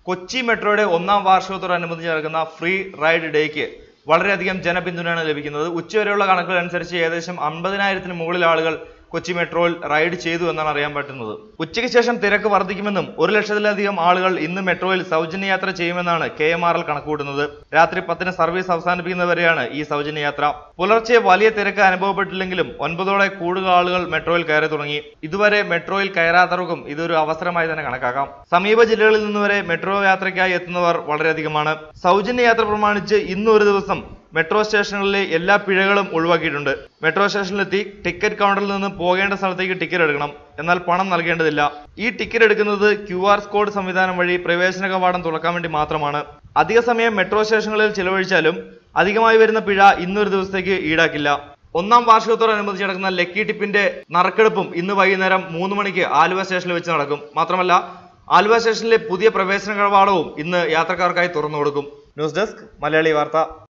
കൊച്ചി മെട്രോയുടെ ഒന്നാം വാർഷികത്തോടനുബന്ധിച്ച് നടക്കുന്ന ഫ്രീ റൈഡ് ഡേക്ക് വളരെയധികം ജനപിന്തുണയാണ് ലഭിക്കുന്നത് ഉച്ചവരെയുള്ള കണക്കുകൾ അനുസരിച്ച് ഏകദേശം അമ്പതിനായിരത്തിന് മുകളിൽ ആളുകൾ കൊച്ചി മെട്രോയിൽ റൈഡ് ചെയ്തു എന്നാണ് അറിയാൻ പറ്റുന്നത് ഉച്ചയ്ക്ക് ശേഷം തിരക്ക് വർദ്ധിക്കുമെന്നും ഒരു ലക്ഷത്തിലധികം ആളുകൾ ഇന്ന് മെട്രോയിൽ സൗജന്യ യാത്ര ചെയ്യുമെന്നാണ് കെ എം ആർ എൽ കണക്കുകൂട്ടുന്നത് രാത്രി പത്തിന് സർവീസ് അവസാനിപ്പിക്കുന്നവരെയാണ് ഈ സൗജന്യ യാത്ര പുലർച്ചെ വലിയ തിരക്ക് അനുഭവപ്പെട്ടില്ലെങ്കിലും ഒൻപതോടെ കൂടുതൽ ആളുകൾ മെട്രോയിൽ കയറി തുടങ്ങി ഇതുവരെ മെട്രോയിൽ കയറാത്തവർക്കും ഇതൊരു അവസരമായി തന്നെ കണക്കാക്കാം സമീപ ജില്ലകളിൽ നിന്ന് വരെ മെട്രോ യാത്രയ്ക്കായി എത്തുന്നവർ വളരെയധികമാണ് സൗജന്യ യാത്ര പ്രമാണിച്ച് ഇന്ന് ഒരു ദിവസം മെട്രോ സ്റ്റേഷനുകളിലെ എല്ലാ പിഴകളും ഒഴിവാക്കിയിട്ടുണ്ട് മെട്രോ സ്റ്റേഷനിലെത്തി ടിക്കറ്റ് കൗണ്ടറിൽ നിന്ന് പോകേണ്ട സ്ഥലത്തേക്ക് ടിക്കറ്റ് എടുക്കണം എന്നാൽ പണം നൽകേണ്ടതില്ല ഈ ടിക്കറ്റ് എടുക്കുന്നത് ക്യു ആർ കോഡ് സംവിധാനം വഴി പ്രവേശന കവാടം തുറക്കാൻ വേണ്ടി മാത്രമാണ് അധിക സമയം മെട്രോ സ്റ്റേഷനുകളിൽ ചിലവഴിച്ചാലും അധികമായി വരുന്ന പിഴ ഇന്നൊരു ദിവസത്തേക്ക് ഈടാക്കില്ല ഒന്നാം വാർഷികത്തോടനുബന്ധിച്ച് നടക്കുന്ന ലക്കി ടിപ്പിന്റെ നറുക്കെടുപ്പും ഇന്ന് വൈകുന്നേരം മൂന്ന് മണിക്ക് ആലുവ സ്റ്റേഷനിൽ വെച്ച് നടക്കും മാത്രമല്ല ആലുവ സ്റ്റേഷനിലെ പുതിയ പ്രവേശന കവാടവും ഇന്ന് യാത്രക്കാർക്കായി തുറന്നു കൊടുക്കും ന്യൂസ് ഡെസ്ക് മലയാളി വാർത്ത